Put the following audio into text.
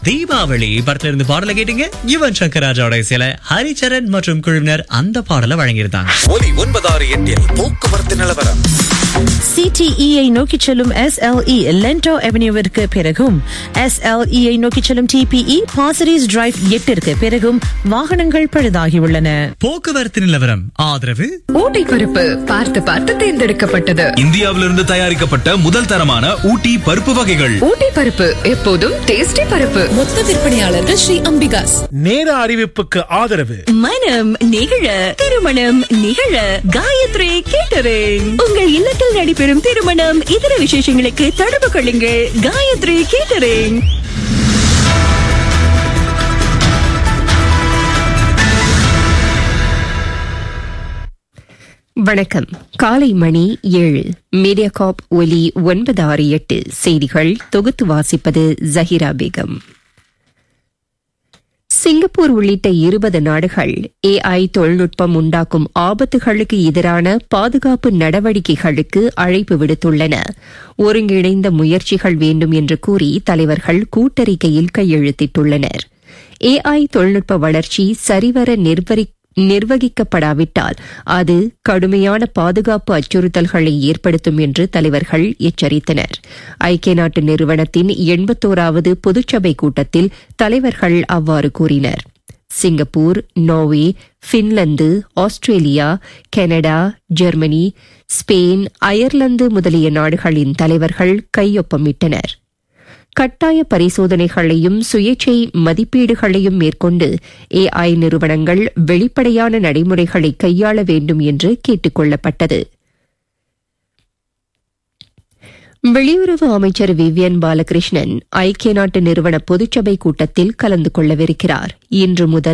தீபாவளி படத்துல இருந்து பாடலை கேட்டீங்க யுவன் சங்கர் ராஜாவோட சில ஹரிச்சரன் மற்றும் குழுவினர் அந்த பாடலை வழங்கியிருந்தாங்க ஒலி ஒன்பதாறு எட்டில் போக்குவரத்து நிலவரம் சிடிஇயை நோக்கி செல்லும் எஸ்எல்இ லென்டோ அவென்யூவிற்கு பிறகும் எஸ்எல்இயை நோக்கி செல்லும் டிபிஇ பாசரிஸ் டிரைவ் எட்டிற்கு பிறகும் வாகனங்கள் பழுதாகியுள்ளன போக்குவரத்து நிலவரம் ஆதரவு ஊட்டி பருப்பு பார்த்து பார்த்து தேர்ந்தெடுக்கப்பட்டது இந்தியாவிலிருந்து தயாரிக்கப்பட்ட முதல் தரமான ஊட்டி பருப்பு வகைகள் ஊட்டி பருப்பு எப்போதும் டேஸ்டி பருப்பு மொத்த விற்பனையாளர்கள் ஸ்ரீ அம்பிகாஸ் நேர அறிவிப்புக்கு ஆதரவு மனம் நிகழ திருமணம் நிகழ காயத்ரி கேட்டரிங் உங்கள் இல்லத்தில் நடைபெறும் திருமணம் இதர விசேஷங்களுக்கு தொடர்பு கொள்ளுங்கள் காயத்ரி கேட்டரிங் வணக்கம் காலை மணி ஏழு மீடியா காப் ஒலி ஒன்பது ஆறு எட்டு செய்திகள் தொகுத்து வாசிப்பது ஜஹிரா பேகம் சிங்கப்பூர் உள்ளிட்ட இருபது நாடுகள் ஏஐ தொழில்நுட்பம் உண்டாக்கும் ஆபத்துகளுக்கு எதிரான பாதுகாப்பு நடவடிக்கைகளுக்கு அழைப்பு விடுத்துள்ளன ஒருங்கிணைந்த முயற்சிகள் வேண்டும் என்று கூறி தலைவர்கள் கூட்டறிக்கையில் கையெழுத்திட்டுள்ளனர் ஏஐ தொழில்நுட்ப வளர்ச்சி சரிவர நிர்வரி நிர்வகிக்கப்படாவிட்டால் அது கடுமையான பாதுகாப்பு அச்சுறுத்தல்களை ஏற்படுத்தும் என்று தலைவர்கள் எச்சரித்தனர் ஐக்கிய நாட்டு நிறுவனத்தின் எண்பத்தோராவது பொதுச்சபை கூட்டத்தில் தலைவர்கள் அவ்வாறு கூறினர் Singapore Norway Finland Australia Canada Germany Spain Ireland முதலிய நாடுகளின் தலைவர்கள் கையொப்பமிட்டனர் கட்டாய பரிசோதனைகளையும் சுயேட்சை மதிப்பீடுகளையும் மேற்கொண்டு ஏஐ நிறுவனங்கள் வெளிப்படையான நடைமுறைகளை கையாள வேண்டும் என்று கேட்டுக் கொள்ளப்பட்டது வெளியுறவு அமைச்சர் விவியன் பாலகிருஷ்ணன் ஐக்கிய நாட்டு நிறுவன பொதுச்சபை கூட்டத்தில் கலந்து கொள்ளவிருக்கிறார் இன்று முதல்